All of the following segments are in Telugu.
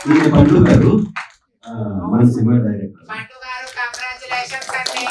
ఈయన పండు గారు ఆ, మన సినిమా డైరెక్టర్ పండు గారు కంగ్రాచులేషన్స్ అండి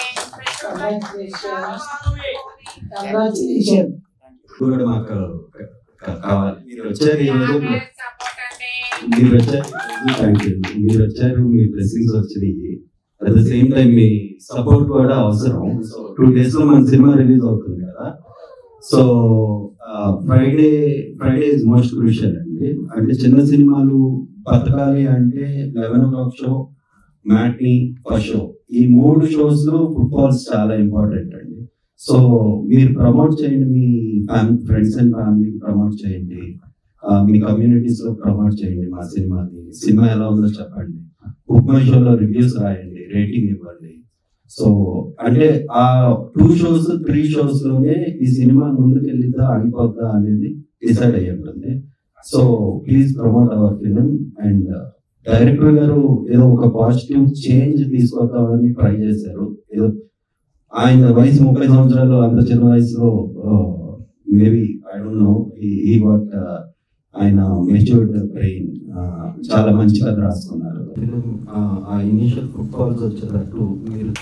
కంగ్రాచులేషన్ కూడా మాకు కా- కావాలి మీరు వచ్చారు ఈ రోజు సపోర్ట్ అండి మీరు వచ్చారు థ్యాంక్ యూ మీరు వచ్చారు మీ బ్లెస్సింగ్స్ వచ్చినాయి అట్ ద సేమ్ టైం మీ సపోర్ట్ కూడా అవసరం సో టూ డేస్ లో మన సినిమా రిలీజ్ అవుతుంది కదా so Friday Friday is most crucial అండి అంటే చిన్న సినిమాలు బతకాలి అంటే eleven o'clock show matinee first show ఈ మూడు షోస్ లో ఫుట్బాల్స్ చాలా ఇంపార్టెంట్ అండి సో మీరు ప్రమోట్ చేయండి మీ family friends and family promote చేయండి ఆ, మీ కమ్యూనిటీస్ లో ప్రమోట్ చేయండి మా సినిమాని సినిమా ఎలా ఉందో చెప్పండి బుక్ మై షోలో రివ్యూస్ రాయండి రేటింగ్ ఇవ్వండి సో అంటే ఆ టూ షోస్ త్రీ షోస్ లోనే ఈ సినిమా ముందుకు వెళ్ళిద్దా ఆగిపోద్దా అనేది డిసైడ్ అయ్యి ఉంటుంది so please promote our film and director గారు ఏదో ఒక పాజిటివ్ చేంజ్ తీసుకొద్దామని ట్రై చేశారు ఏదో ఆయన వయసు ముప్పై సంవత్సరాలు అంత చిన్న వయసులో మేబీ ఐ డోంట్ నో ఈ వాట్ ఆయన మెచ్యూర్డ్ బ్రెయిన్ చాలా మంచి కథ రాసుకున్నారు ఆ ఇనిషియల్ ఫుట్బాల్స్ వచ్చేటట్టు మీరు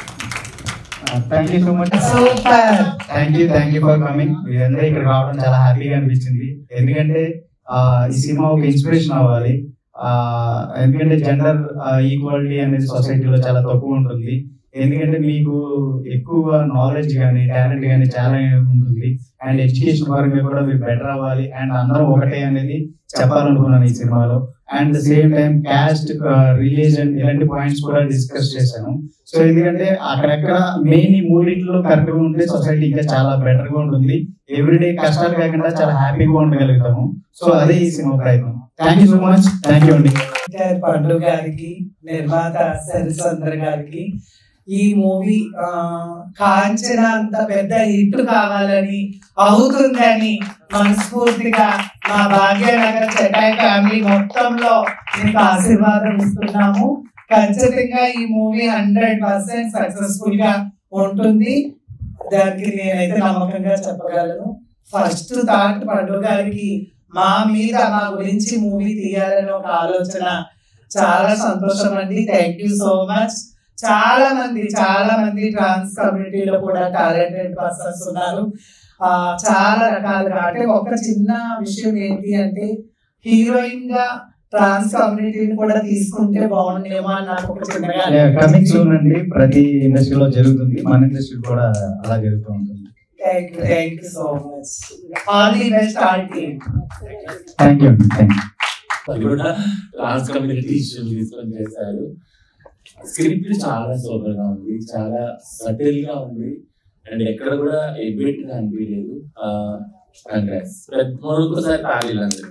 thank you so much super thank you thank you for coming మీరందరూ ఇక్కడ రావడం చాలా హ్యాపీగా అనిపించింది ఎందుకంటే ఆ, ఈ సినిమా ఒక ఇన్స్పిరేషన్ అవ్వాలి ఆ, ఎందుకంటే జెండర్ ఈక్వాలిటీ అనేది సొసైటీలో చాలా తక్కువ ఉంటుంది ఎందుకంటే మీకు ఎక్కువ నాలెడ్జ్ కానీ టాలెంట్ కానీ చాలా ఉంటుంది అండ్ ఎడ్యుకేషన్ పరంగా కూడా మీరు బెటర్ అవ్వాలి అండ్ అందరం ఒకటే అనేది చెప్పాలనుకున్నాను ఈ సినిమాలో and same time caste religion ఇలాంటి పాయింట్స్ కూడా డిస్కస్ చేశాను సో ఎందుకంటే అక్కడెక్కడ మెయిన్ ఈ మూడింటిలో కరెక్ట్ గా ఉంటే సొసైటీ ఇంకా చాలా బెటర్ గా ఉంటుంది ఎవ్రీడే కష్టాలు కాకుండా చాలా హ్యాపీగా ఉండగలుగుతాము సో అదే ఈ సినిమా ప్రయత్నం thank you so much thank you అండి గారి పండు గారికి నిర్మాత సరిచంద్ర గారికి ఈ మూవీ కాంచన అంత పెద్ద హిట్ కావాలని అవుతుందని మనస్ఫూర్తిగా మా భాగ్యనగర్ చెన్నై ఫ్యామిలీ మొత్తంలో మీకు ఆశీర్వాదం ఇస్తున్నాము ఖచ్చితంగా ఈ మూవీ హండ్రెడ్ పర్సెంట్ సక్సెస్ఫుల్ గా ఉంటుంది దానికి నేనైతే నమ్మకంగా చెప్పగలను ఫస్ట్ థాట్ పండు గారికి మా మీద మా గురించి మూవీ తీయాలని ఒక ఆలోచన చాలా సంతోషం అండి థ్యాంక్ యూ సో మచ్ చాలా మంది చాలా మంది ట్రాన్స్ కమ్యూనిటీలో కూడా టాలెంటెడ్ పర్సన్స్ ఉన్నారు ఆ, చాలా రకాలుగా అంటే ఒక చిన్న విషయం ఏంటి అంటే హీరోయిన్ గా ట్రాన్స్ కమ్యూనిటీని కూడా తీసుకుంటే బాగుండేమో అని నాకు ఒక చిన్నగా కమింగ్ సూన్ అండి ప్రతి ఇండస్ట్రీలో జరుగుతుంది మన ఇండస్ట్రీ కూడా అలా జరుగుతూ ఉంటుంది thank you thank you so much all the best all team thank you అండి థ్యాంక్ యూ అది కూడా ట్రాన్స్ కమ్యూనిటీ ఇష్యూస్ తీసుకొని చేశారు స్క్రిప్ట్ చాలా సూపర్ గా ఉంది చాలా సటిల్ గా ఉంది అండ్ ఎక్కడ కూడా ఎబిట్ గా అనిపించలేదు కంగ్రాట్స్ మరొకసారి తాళీలు అందరూ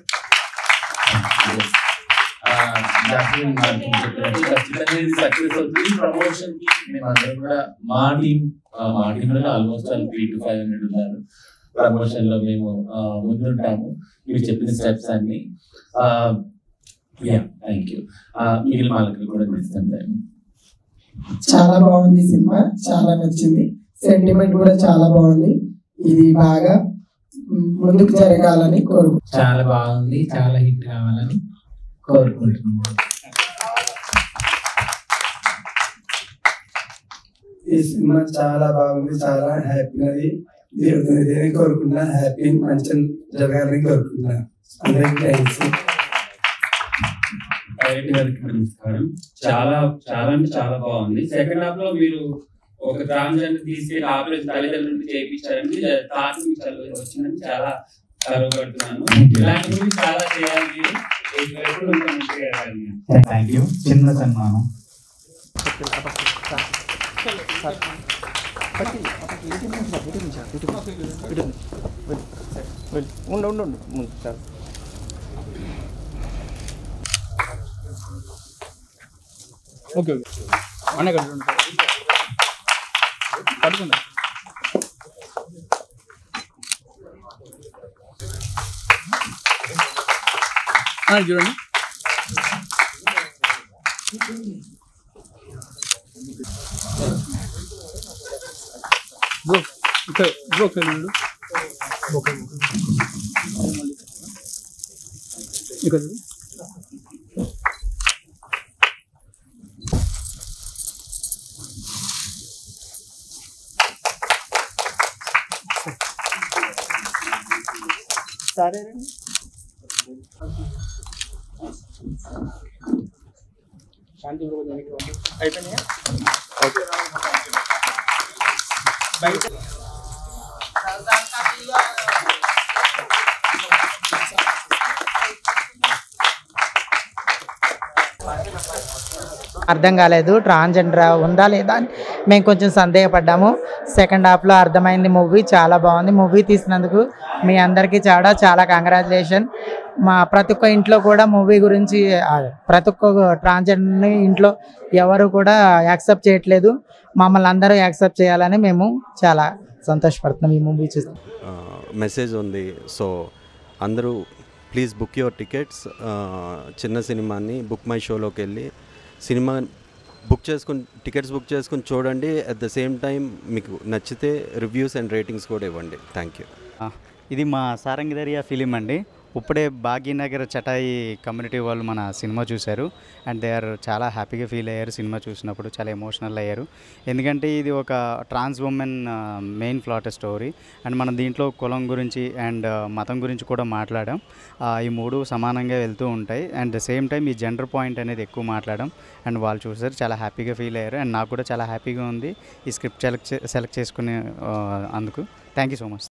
ఖచ్చితంగా ఇది సక్సెస్ అవుతుంది ప్రమోషన్ కి మేము అందరం కూడా మా టీం మా టీం లో almost three to five hundred ఉన్నారు ప్రమోషన్ లో మేము ఆ, ముందుంటాము మీరు చెప్పిన స్టెప్స్ అన్ని యా థ్యాంక్ యూ మిగిలిన వాళ్ళకి కూడా ఇస్తాను చాలా బాగుంది సినిమా చాలా నచ్చింది సెంటిమెంట్ కూడా చాలా బాగుంది ఇది బాగా మ్, ముందుకు జరగాలని కోరుకు చాలా బాగుంది చాలా హిట్ కావాలని కోరుకుంటున్నాను ఈ సినిమా చాలా బాగుంది చాలా హ్యాపీనది దేవుడిని ఇదేని కోరుకున్నా హ్యాపీ మంచి జరగాలని కోరుకున్నా అందరికీ థ్యాంక్స్ డైరెక్ట్ గారికి నమస్కారం చాలా చాలా అంటే చాలా బాగుంది సెకండ్ హాఫ్ లో మీరు ఒక ట్రాన్స్జెండర్ తీసుకెళ్లి ఆపరేషన్ తల్లిదండ్రులకు చేయించారండి తాను మీకు చాలా వచ్చిందని చాలా గర్వపడుతున్నాను ఇలాంటి మూవీ చాలా చేయాలి మీరు ఎప్పుడు ఇంకా మంచిగా చేయాలి థ్యాంక్ యూ చిన్న సన్మానం ఉండు ఉండు ఉండు ముందు చాలు ఓకే ఓకే అనే కట్టు పట్టుకుందా ఆ, చూడండి బ్రో ఇక్కడ బ్రో ఇక్కడ చూడు ఇక్కడ చూడు సరే శాంతి బ్రో కొంచెం వెనక్కి రండి. అయిపోయినాయా అర్థం కాలేదు ట్రాన్స్జెండర్ ఉందా లేదా అని మేము కొంచెం సందేహపడ్డాము సెకండ్ హాఫ్లో అర్థమైంది మూవీ చాలా బాగుంది మూవీ తీసినందుకు మీ అందరికీ చాలా చాలా కంగ్రాచులేషన్ మా ప్రతి ఒక్క ఇంట్లో కూడా మూవీ గురించి ఆ, ప్రతి ఒక్క ట్రాన్స్జెండర్ని ఇంట్లో ఎవరు కూడా యాక్సెప్ట్ చేయట్లేదు మమ్మల్ని అందరూ యాక్సెప్ట్ చేయాలని మేము చాలా సంతోషపడుతున్నాం ఈ మూవీ చూసి మెసేజ్ ఉంది సో అందరూ ప్లీజ్ బుక్ యువర్ టికెట్స్ చిన్న సినిమాని బుక్ మై షోలోకి వెళ్ళి సినిమా బుక్ చేసుకుని టికెట్స్ బుక్ చేసుకుని చూడండి అట్ ద సేమ్ టైం మీకు నచ్చితే రివ్యూస్ అండ్ రేటింగ్స్ కూడా ఇవ్వండి థ్యాంక్ యూ ఇది మా సారంగిదరియా ఫిలిం అండి ఇప్పుడే భాగ్యనగర్ చటాయి కమ్యూనిటీ వాళ్ళు మన సినిమా చూశారు అండ్ దే ఆర్ చాలా హ్యాపీగా ఫీల్ అయ్యారు సినిమా చూసినప్పుడు చాలా ఎమోషనల్ అయ్యారు ఎందుకంటే ఇది ఒక trans woman main plot story and మనం దీంట్లో కులం గురించి అండ్ మతం గురించి కూడా మాట్లాడాం ఆ, ఈ మూడు సమానంగా వెళ్తూ ఉంటాయి అండ్ సేమ్ టైం ఈ జెండర్ పాయింట్ అనేది ఎక్కువ మాట్లాడడం అండ్ వాళ్ళు చూసారు చాలా హ్యాపీగా ఫీల్ అయ్యారు అండ్ నాకు కూడా చాలా హ్యాపీగా ఉంది ఈ స్క్రిప్ట్ సెలెక్ట్ సెలెక్ట్ చేసుకునే ఆ, అందుకు థ్యాంక్ యూ సో మచ్